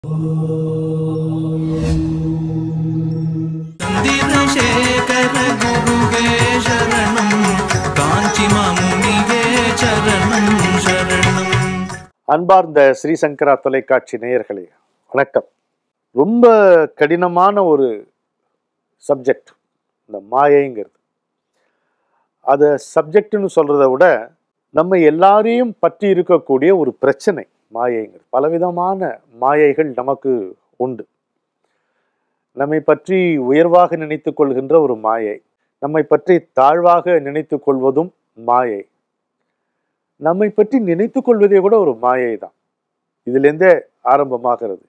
சந்திரசேகர குருவே சரணம் காஞ்சி மாமுனியே சரணம் சரணம் அன்பார்ந்த ஸ்ரீசங்கரா தொலைக்காட்சி நேயர்களே வணக்கம் ரொம்ப கடினமான ஒரு சப்ஜெக்ட் இந்த மாயைங்கிறது அதை சப்ஜெக்ட்னு சொல்றதை விட நம்ம எல்லாரையும் பற்றி இருக்கக்கூடிய ஒரு பிரச்சனை மாயைங்கிறது பலவிதமான மாயைகள் நமக்கு உண்டு நம்மை பற்றி உயர்வாக நினைத்துக் கொள்கின்ற ஒரு மாயை நம்மை பற்றி தாழ்வாக நினைத்துக் கொள்வதும் மாயை நம்மை பற்றி நினைத்துக் கொள்வதே கூட ஒரு மாயை தான் இதிலிருந்தே ஆரம்பமாகிறது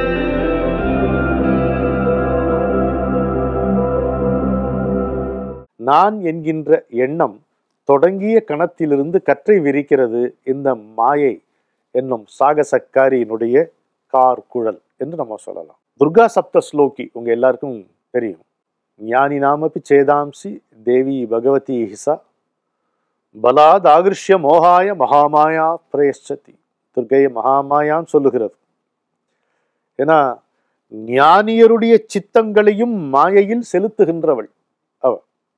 நான் என்கின்ற எண்ணம் தொடங்கிய கணத்திலிருந்து கற்றை விரிக்கிறது இந்த மாயை என்னும் சாகசக்காரியினுடைய கார் குழல் என்று நம்ம சொல்லலாம் துர்கா சப்த ஸ்லோகி உங்க எல்லாருக்கும் தெரியும் ஞானி நாமப்பி சேதாம்சி தேவி பகவதி ஹிசா பலாத் ஆகிருஷ்ய மோகாய மகாமாயா பிரயச்சதி துர்க்கைய மகாமாயான்னு சொல்லுகிறது ஏன்னா ஞானியருடைய சித்தங்களையும் மாயையில் செலுத்துகின்றவள் அவ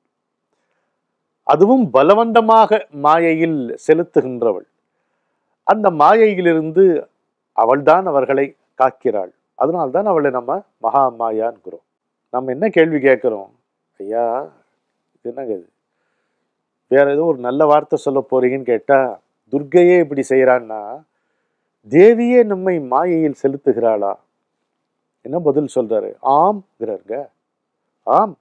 அதுவும் பலவந்தமாக மாயையில் செலுத்துகின்றவள் அந்த மாயையிலிருந்து அவள்தான் அவர்களை காக்கிறாள் அதனால்தான் அவளை நம்ம மகா மாயான்கிறோம் நம்ம என்ன கேள்வி கேட்குறோம் ஐயா இது என்னங்க இது வேற ஏதோ ஒரு நல்ல வார்த்தை சொல்ல போறீங்கன்னு கேட்டா துர்க்கையே இப்படி செய்யறான்னா தேவியே நம்மை மாயையில் செலுத்துகிறாளா என்ன பதில் சொல்றாரு ஆம்ங்கிறாருங்க ஆம்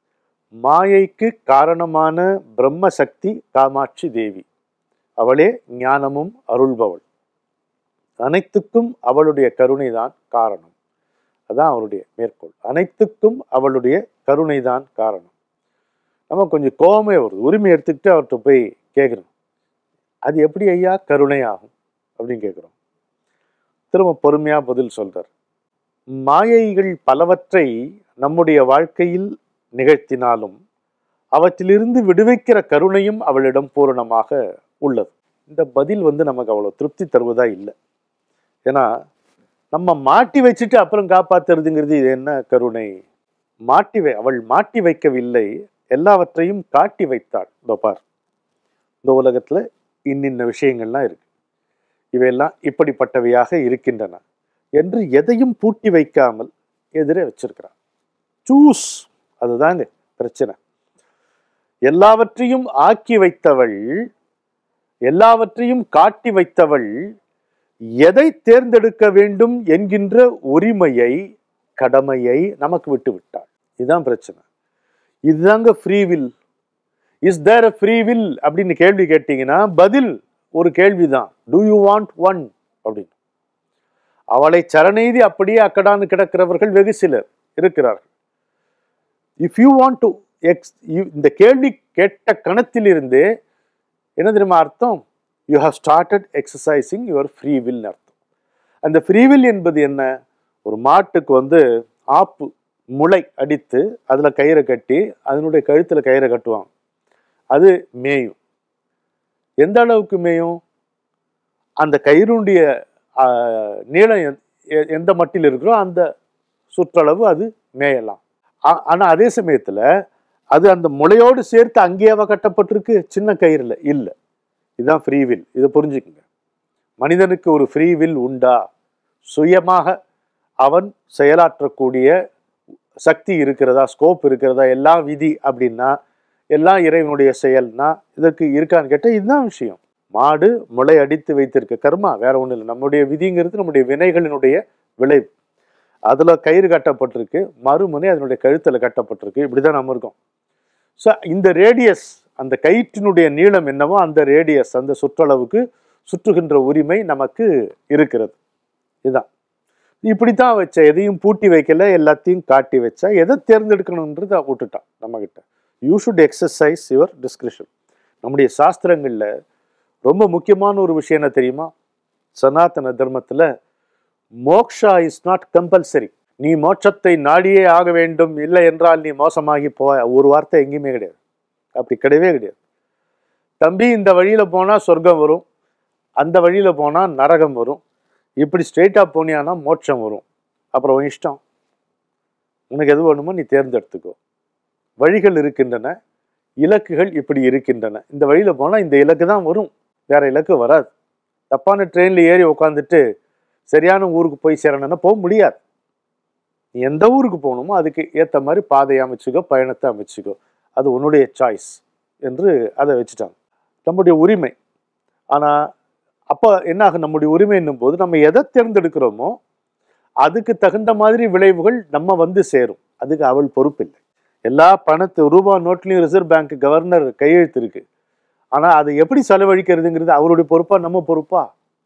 மாயைக்கு காரணமான பிரம்ம சக்தி காமாட்சி தேவி அவளே ஞானமும் அருள்பவள் அனைத்துக்கும் அவளுடைய கருணைதான் காரணம் அதான் அவருடைய மேற்கோள் அனைத்துக்கும் அவளுடைய கருணைதான் காரணம் நம்ம கொஞ்சம் கோபமே வருது உரிமை எடுத்துக்கிட்டு அவர்கிட்ட போய் கேட்குறோம் அது எப்படி ஐயா கருணை ஆகும் அப்படின்னு கேட்குறோம் திரும்ப பொறுமையாக பதில் சொல்றார் மாயைகள் பலவற்றை நம்முடைய வாழ்க்கையில் நிகழ்த்தினாலும் அவற்றிலிருந்து விடுவிக்கிற கருணையும் அவளிடம் பூரணமாக உள்ளது இந்த பதில் வந்து நமக்கு அவ்வளோ திருப்தி தருவதா இல்லை ஏன்னா நம்ம மாட்டி வச்சுட்டு அப்புறம் காப்பாத்துறதுங்கிறது இது என்ன கருணை மாட்டி வை அவள் மாட்டி வைக்கவில்லை எல்லாவற்றையும் காட்டி வைத்தாள் இதோ பார் இந்த உலகத்துல இன்னின்ன விஷயங்கள்லாம் இருக்கு இவையெல்லாம் இப்படிப்பட்டவையாக இருக்கின்றன என்று எதையும் பூட்டி வைக்காமல் எதிரே வச்சிருக்கிறான் சூஸ் அதுதாங்க பிரச்சனை எல்லாவற்றையும் ஆக்கி வைத்தவள் எல்லாவற்றையும் காட்டி வைத்தவள் எதை தேர்ந்தெடுக்க வேண்டும் என்கின்ற உரிமையை கடமையை நமக்கு விட்டு விட்டாள் இதுதான் பிரச்சனை இதுதாங்க free will is there a free will அப்படின்னு கேள்வி கேட்டீங்கன்னா பதில் ஒரு கேள்விதான் டூ யூ வாண்ட் ஒன் அப்படின்னு அவளை சரணெய்தி அப்படியே அக்கடான்னு கிடக்கிறவர்கள் வெகு சிலர் இருக்கிறார்கள் if you want to ex இந்த கேள்வி கேட்ட கணத்திலிருந்து என்ன தெரியுமா அர்த்தம் you have started exercising your free will அர்த்தம் அந்த ஃப்ரீ வில் என்பது என்ன ஒரு மாட்டுக்கு வந்து ஆப்பு முளை அடித்து அதில் கயிறை கட்டி அதனுடைய கழுத்தில் கயிறை கட்டுவாங்க அது மேயும் எந்த அளவுக்கு மேயும் அந்த கயிறுடைய ஆஹ், நீளம் எந்- எ- எந்த மட்டில் இருக்கிறோ அந்த சுற்றளவு அது மேயலாம் ஆ- ஆனா அதே சமயத்துல அது அந்த முளையோடு சேர்த்து அங்கேயேவா கட்டப்பட்டிருக்கு சின்ன கயிறுல இல்லை இதுதான் ஃப்ரீ வில் இதை புரிஞ்சுக்குங்க மனிதனுக்கு ஒரு ஃப்ரீ வில் உண்டா சுயமாக அவன் செயலாற்றக்கூடிய சக்தி இருக்கிறதா ஸ்கோப் இருக்கிறதா எல்லாம் விதி அப்படின்னா எல்லாம் இறைவனுடைய செயல்னா இதற்கு இருக்கான்னு கேட்டால் இதுதான் விஷயம் மாடு முளை அடித்து வைத்திருக்க கர்மா வேற ஒன்றும் இல்லை நம்முடைய விதிங்கிறது நம்முடைய வினைகளினுடைய விளைவு அதுல கயிறு கட்டப்பட்டிருக்கு மறுமுனை அதனுடைய கழுத்துல கட்டப்பட்டிருக்கு இப்படிதான் நம்ம இருக்கோம் ஸோ இந்த ரேடியஸ் அந்த கயிற்றினுடைய நீளம் என்னவோ அந்த ரேடியஸ் அந்த சுற்றளவுக்கு சுற்றுகின்ற உரிமை நமக்கு இருக்கிறது இதுதான் இப்படித்தான் வச்ச எதையும் பூட்டி வைக்கல எல்லாத்தையும் காட்டி வச்சா எதை தேர்ந்தெடுக்கணுன்றதை விட்டுட்டான் நம்ம கிட்ட you should exercise your discretion நம்முடைய சாஸ்திரங்கள்ல ரொம்ப முக்கியமான ஒரு விஷயம் என்ன தெரியுமா சனாதன தர்மத்துல மோக்ஷா இஸ் நாட் கம்பல்சரி நீ மோட்சத்தை நாடியே ஆக வேண்டும் இல்லை என்றால் நீ மோசமாகி போ ஒரு வார்த்தை எங்கேயுமே கிடையாது அப்படி கிடையவே கிடையாது தம்பி இந்த வழியில போனா சொர்க்கம் வரும் அந்த வழியில போனா நரகம் வரும் இப்படி ஸ்ட்ரெயிட்டா போனியானா மோட்சம் வரும் அப்புறம் உன் இஷ்டம் உனக்கு எது வேணுமோ நீ தேர்ந்தெடுத்துக்கோ வழிகள் இருக்கின்றன இலக்குகள் இப்படி இருக்கின்றன இந்த வழியில போனா இந்த இலக்கு தான் வரும் வேற இலக்கு வராது தப்பான ட்ரெயின்ல ஏறி உட்காந்துட்டு சரியான ஊருக்கு போய் சேரணும்னா போக முடியாது நீ எந்த ஊருக்கு போகணுமோ அதுக்கு ஏற்ற மாதிரி பாதையை அமைச்சுக்கோ பயணத்தை அமைச்சுக்கோ அது உன்னுடைய சாய்ஸ் என்று அதை வச்சுட்டாங்க நம்முடைய உரிமை ஆனால் அப்போ என்ன ஆகும் நம்முடைய உரிமை என்னும் போது நம்ம எதை தேர்ந்தெடுக்கிறோமோ அதுக்கு தகுந்த மாதிரி விளைவுகள் நம்ம வந்து சேரும் அதுக்கு அவள் பொறுப்பில்லை எல்லா பணத்து ரூபா நோட்லையும் ரிசர்வ் பேங்க் கவர்னர் கையெழுத்து இருக்கு ஆனால் அதை எப்படி செலவழிக்கிறதுங்கிறது அவருடைய பொறுப்பா நம்ம பொறுப்பா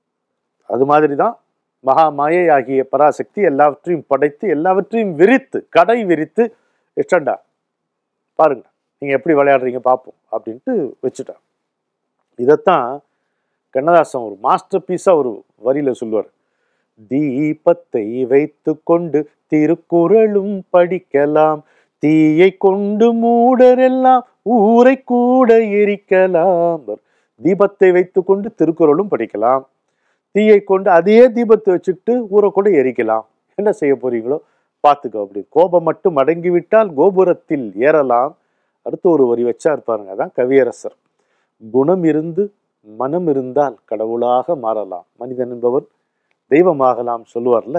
அது மாதிரி தான் மகா மாயை ஆகிய பராசக்தி எல்லாவற்றையும் படைத்து எல்லாவற்றையும் விரித்து கடை விரித்து இஷ்டண்டா பாருங்க நீங்க எப்படி விளையாடுறீங்க பார்ப்போம் அப்படின்ட்டு வச்சுட்டான் இதைத்தான் கண்ணதாசன் ஒரு மாஸ்டர் பீஸா ஒரு வரியில சொல்லுவார் தீபத்தை வைத்து கொண்டு திருக்குறளும் படிக்கலாம் தீயை கொண்டு மூடரெல்லாம் ஊரை கூட எரிக்கலாம் தீபத்தை வைத்து கொண்டு திருக்குறளும் படிக்கலாம் தீயை கொண்டு அதே தீபத்தை வச்சுக்கிட்டு ஊரை கூட எரிக்கலாம் என்ன செய்ய போறீங்களோ பார்த்துக்கோ அப்படி கோபம் மட்டும் அடங்கிவிட்டால் கோபுரத்தில் ஏறலாம் அடுத்து ஒரு வரி வச்சா இருப்பாருங்க அதான் கவியரசர் குணம் இருந்து மனம் இருந்தால் கடவுளாக மாறலாம் மனிதன் என்பவன் தெய்வமாகலாம் சொல்லுவார்ல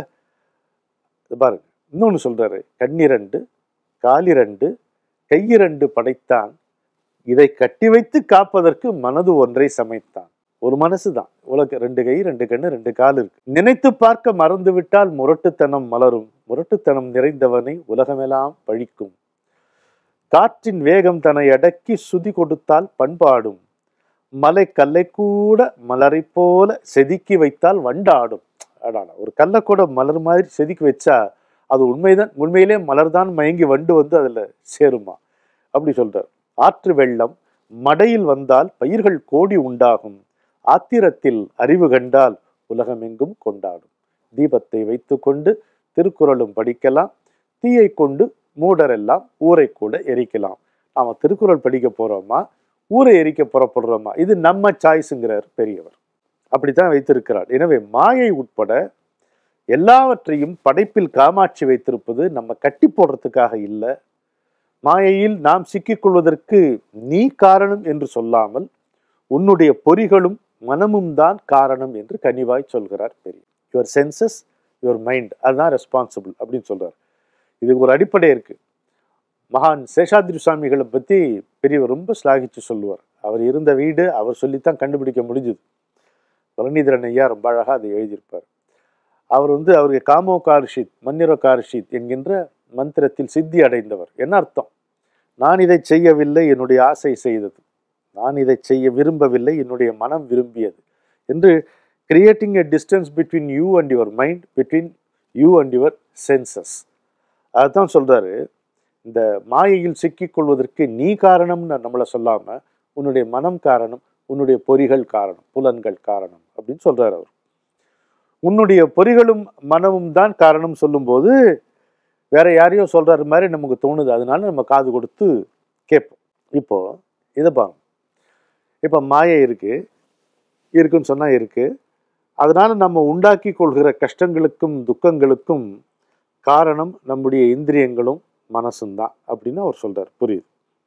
இது பாருங்க இன்னொன்னு சொல்றாரு கண்ணிரண்டு காலிரண்டு கையிரண்டு படைத்தான் இதை கட்டி வைத்து காப்பதற்கு மனது ஒன்றை சமைத்தான் ஒரு மனசு தான் உலக ரெண்டு கை ரெண்டு கண்ணு ரெண்டு கால் இருக்கு நினைத்து பார்க்க மறந்து விட்டால் முரட்டுத்தனம் மலரும் முரட்டுத்தனம் நிறைந்தவனை உலகமெல்லாம் பழிக்கும் காற்றின் வேகம் தன்னை அடக்கி சுதி கொடுத்தால் பண்பாடும் மலை கல்லை கூட மலரை போல செதுக்கி வைத்தால் வண்டாடும் அடாடா ஒரு கல்லை கூட மலர் மாதிரி செதுக்கி வச்சா அது உண்மைதான் உண்மையிலே மலர்தான் மயங்கி வண்டு வந்து அதுல சேருமா அப்படி சொல்றார் ஆற்று வெள்ளம் மடையில் வந்தால் பயிர்கள் கோடி உண்டாகும் ஆத்திரத்தில் அறிவு கண்டால் உலகமெங்கும் கொண்டாடும் தீபத்தை வைத்துக்கொண்டு திருக்குறளும் படிக்கலாம் தீயை கொண்டு மூடரெல்லாம் ஊரை கூட எரிக்கலாம் நாம திருக்குறள் படிக்க போறோமா ஊரை எரிக்க புறப்படுறோமா இது நம்ம சாய்ஸுங்கிறார் பெரியவர் அப்படித்தான் வைத்திருக்கிறார் எனவே மாயை உட்பட எல்லாவற்றையும் படைப்பில் காமாட்சி வைத்திருப்பது நம்ம கட்டி போடுறதுக்காக இல்லை மாயையில் நாம் சிக்கிக்கொள்வதற்கு நீ காரணம் என்று சொல்லாமல் உன்னுடைய பொறிகளும் மனமும் தான் காரணம் என்று கனிவாய் சொல்கிறார் பெரிய யுவர் சென்சஸ் யுவர் மைண்ட் அதுதான் ரெஸ்பான்சிபிள் அப்படின்னு சொல்றார் இதுக்கு ஒரு அடிப்படை இருக்கு மகான் சேஷாத்ரி சுவாமிகளை பற்றி பெரியவர் ரொம்ப ஸ்லாகிச்சு சொல்லுவார் அவர் இருந்த வீடு அவர் சொல்லித்தான் கண்டுபிடிக்க முடிஞ்சுது பரணிதரன் ஐயா ரொம்ப அழகாக அதை எழுதியிருப்பார் அவர் வந்து அவருக்கு காமோ கார்ஷித் மன்னிரோ கார்ஷித் என்கின்ற மந்திரத்தில் சித்தி அடைந்தவர் என்ன அர்த்தம் நான் இதை செய்யவில்லை என்னுடைய ஆசை செய்தது நான் இதை செய்ய விரும்பவில்லை என்னுடைய மனம் விரும்பியது என்று creating a distance between you and your mind between you and your senses அதுதான் சொல்றாரு இந்த மாயையில் சிக்கிக்கொள்வதற்கு நீ காரணம்னு நம்மளை சொல்லாம உன்னுடைய மனம் காரணம் உன்னுடைய பொறிகள் காரணம் புலன்கள் காரணம் அப்படின்னு சொல்றாரு அவர் உன்னுடைய பொறிகளும் மனமும் தான் காரணம் சொல்லும்போது வேற யாரையோ சொல்றாரு மாதிரி நமக்கு தோணுது அதனால நம்ம காது கொடுத்து கேட்போம் இப்போ இதை பாருங்க இப்போ மாயை இருக்கு இருக்குன்னு சொன்னா இருக்கு அதனால நம்ம உண்டாக்கி கொள்கிற கஷ்டங்களுக்கும் துக்கங்களுக்கும் காரணம் நம்முடைய இந்திரியங்களும் மனசும் தான் அப்படின்னு அவர் சொல்றார் புரியுது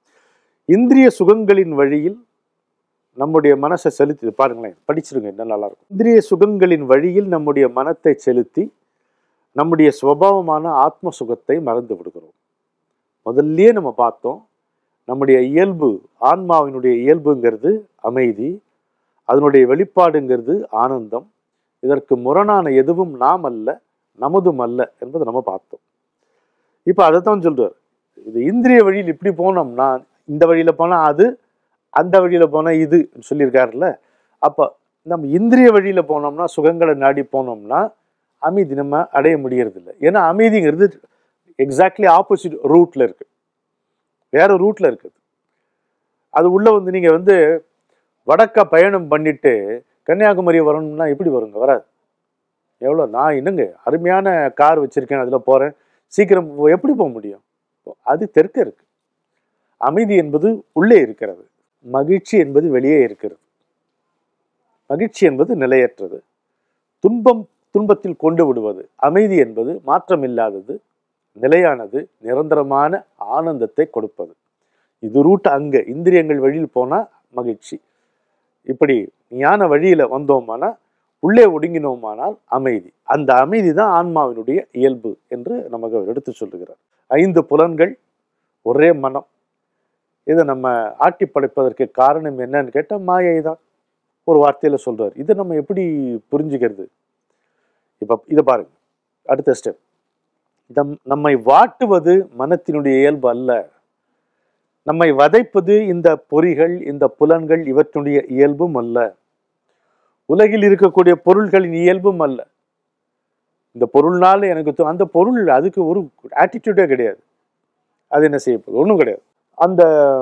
இந்திரிய சுகங்களின் வழியில் நம்முடைய மனசை செலுத்தி பாருங்களேன் படிச்சிருங்க இன்னும் நல்லா இருக்கும் இந்திரிய சுகங்களின் வழியில் நம்முடைய மனத்தை செலுத்தி நம்முடைய சுவாவமான ஆத்ம சுகத்தை மறந்து விடுகிறோம் முதல்லயே நம்ம பார்த்தோம் நம்முடைய இயல்பு ஆன்மாவினுடைய இயல்புங்கிறது அமைதி அதனுடைய வெளிப்பாடுங்கிறது ஆனந்தம் இதற்கு முரணான எதுவும் நாம் அல்ல நமதும் அல்ல என்பதை நம்ம பார்த்தோம் இப்போ அதை தான் சொல்றார் இது இந்திரிய வழியில் இப்படி போனோம்னா இந்த வழியில போனா அது அந்த வழியில போனா இது சொல்லியிருக்காருல்ல அப்போ நம்ம இந்திரிய வழியில போனோம்னா சுகங்களை நாடி போனோம்னா அமைதி நம்ம அடைய முடியறதில்ல ஏன்னா அமைதிங்கிறது எக்ஸாக்ட்லி ஆப்போசிட் ரூட்ல இருக்கு வேற ரூட்ல இருக்குது அது உள்ள வந்து நீங்க வந்து வடக்க பயணம் பண்ணிட்டு கன்னியாகுமரி வரணும்னா எப்படி வருங்க வராது எவ்வளோ நான் என்னங்க அருமையான கார் வச்சிருக்கேன் அதில் போகிறேன் சீக்கிரம் போ- எப்படி போக முடியும் அது தெற்க இருக்கு அமைதி என்பது உள்ளே இருக்கிறது மகிழ்ச்சி என்பது வெளியே இருக்கிறது மகிழ்ச்சி என்பது நிலையற்றது துன்பம் துன்பத்தில் கொண்டு விடுவது அமைதி என்பது மாற்றமில்லாதது நிலையானது நிரந்தரமான ஆனந்தத்தை கொடுப்பது இது ரூட் அங்க இந்திரியங்கள் வழியில் போனா மகிழ்ச்சி இப்படி ஞான வழியில வந்தோமானா உள்ளே ஒடுங்கினோமானால் அமைதி அந்த அமைதி தான் ஆன்மாவினுடைய இயல்பு என்று நமக்கு அவர் எடுத்து சொல்லுகிறார் ஐந்து புலன்கள் ஒரே மனம் இதை நம்ம ஆட்டி படைப்பதற்கு காரணம் என்னன்னு கேட்டால் மாயை தான் ஒரு வார்த்தையில சொல்றார் இதை நம்ம எப்படி புரிஞ்சுக்கிறது இப்ப இதை பாருங்க அடுத்த ஸ்டெப் நம் நம்மை வாட்டுவது மனத்தினுடைய இயல்பு அல்ல நம்மை வதைப்பது இந்த பொறிகள் இந்த புலன்கள் இவற்றுடைய இயல்பும் அல்ல உலகில் இருக்கக்கூடிய பொருள்களின் இயல்பும் அல்ல இந்த பொருள்னால எனக்கு தோ- அந்த பொருள் அதுக்கு ஒரு ஆட்டிடியூடே கிடையாது அது என்ன செய்ய போகுது ஒன்றும் கிடையாது அந்த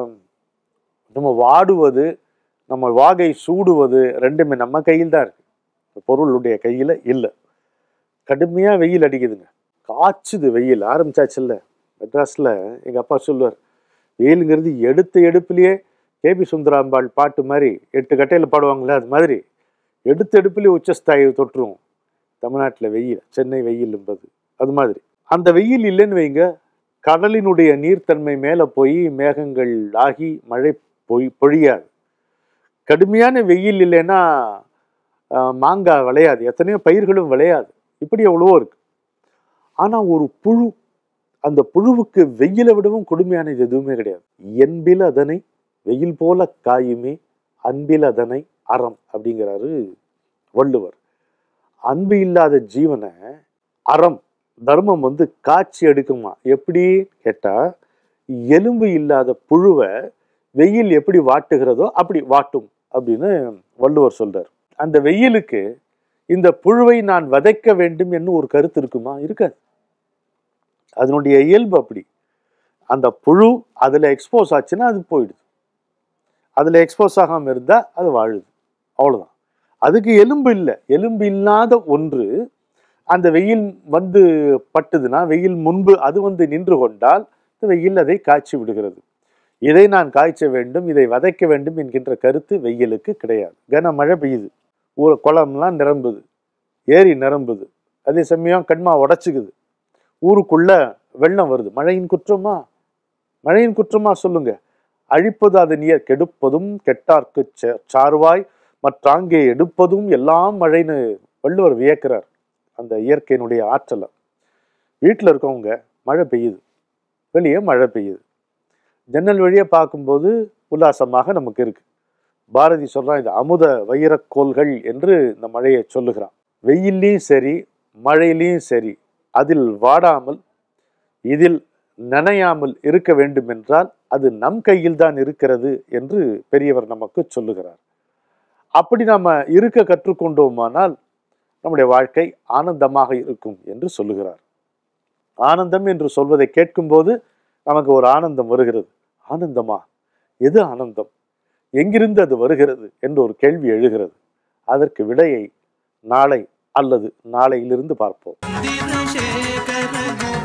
நம்ம வாடுவது நம்ம வாகை சூடுவது ரெண்டுமே நம்ம கையில் தான் இருக்கு இந்த பொருளுடைய கையில இல்லை கடுமையா வெயில் அடிக்குதுங்க காய்ச்சுது வெயில் ஆரம்பிச்சாச்சுல்ல மெட்ராஸ்ல எங்க அப்பா சொல்லுவார் வெயிலுங்கிறது எடுத்த எடுப்புலயே கேபி சுந்தராம்பாள் பாட்டு மாதிரி எட்டு கட்டையில் பாடுவாங்களே அது மாதிரி எடுத்த எடுப்புலயே உச்சஸ்தாயை தொற்றுரும் தமிழ்நாட்டில் வெயில் சென்னை வெயில் என்பது அது மாதிரி அந்த வெயில் இல்லைன்னு வைங்க கடலினுடைய நீர்த்தன்மை மேலே போய் மேகங்கள் ஆகி மழை பொய் பொழியாது கடுமையான வெயில் இல்லைன்னா ஆஹ், மாங்காய் விளையாது எத்தனையோ பயிர்களும் விளையாது இப்படி எவ்வளவோ இருக்கு ஆனால் ஒரு புழு அந்த புழுவுக்கு வெயிலை விடவும் கொடுமையானது எதுவுமே கிடையாது என்பில் அதனை வெயில் போல காயுமே அன்பில் அதனை அறம் அப்படிங்கிறாரு வள்ளுவர் அன்பு இல்லாத ஜீவனை அறம் தர்மம் வந்து காட்சி எடுக்குமா எப்படி கேட்டா எலும்பு இல்லாத புழுவை வெயில் எப்படி வாட்டுகிறதோ அப்படி வாட்டும் அப்படின்னு வள்ளுவர் சொல்றார் அந்த வெயிலுக்கு இந்த புழுவை நான் வதைக்க வேண்டும் என்று ஒரு கருத்து இருக்குமா இருக்காது அதனுடைய இயல்பு அப்படி அந்த புழு அதுல எக்ஸ்போஸ் ஆச்சுன்னா அது போயிடுது அதுல எக்ஸ்போஸ் ஆகாம இருந்தா அது வாழுது அவ்வளவுதான் அதுக்கு எலும்பு இல்லை எலும்பு இல்லாத ஒன்று அந்த வெயில் வந்து பட்டுதுன்னா வெயில் முன்பு அது வந்து நின்று கொண்டால் இந்த வெயில் அதை காய்ச்சி விடுகிறது இதை நான் காய்ச்ச வேண்டும் இதை வதைக்க வேண்டும் என்கின்ற கருத்து வெயிலுக்கு கிடையாது கனமழை பெய்யுது ஊர் குளம்லாம் நிரம்புது ஏரி நிரம்புது அதே சமயம் கண்மா உடச்சிக்குது ஊருக்குள்ள வெள்ளம் வருது மழையின் குற்றமா மழையின் குற்றமா சொல்லுங்க அழிப்பது அதன் இயற் கெடுப்பதும் கெட்டார்க்கு சே- சார்வாய் மற்றாங்கே எடுப்பதும் எல்லாம் மழைன்னு வள்ளுவர் வியக்கிறார் அந்த இயற்கையினுடைய ஆற்றலை வீட்டில் இருக்கவங்க மழை பெய்யுது வெளியே மழை பெய்யுது ஜன்னல் வழியே பார்க்கும்போது உல்லாசமாக நமக்கு இருக்கு பாரதி சொல்றான் இது அமுத வைரக்கோள்கள் என்று இந்த மழையை சொல்லுகிறான் வெயில்லையும் சரி மழையிலையும் சரி அதில் வாடாமல் இதில் நனையாமல் இருக்க வேண்டும் என்றால் அது நம் கையில் தான் இருக்கிறது என்று பெரியவர் நமக்கு சொல்லுகிறார் அப்படி நாம இருக்க கற்றுக்கொண்டோமானால் நம்முடைய வாழ்க்கை ஆனந்தமாக இருக்கும் என்று சொல்லுகிறார் ஆனந்தம் என்று சொல்வதை கேட்கும்போது நமக்கு ஒரு ஆனந்தம் வருகிறது ஆனந்தமா எது ஆனந்தம் எங்கிருந்து அது வருகிறது என்று ஒரு கேள்வி எழுகிறது அதற்கு விடையை நாளை அல்லது நாளையிலிருந்து பார்ப்போம் மந்திரசேகர குரு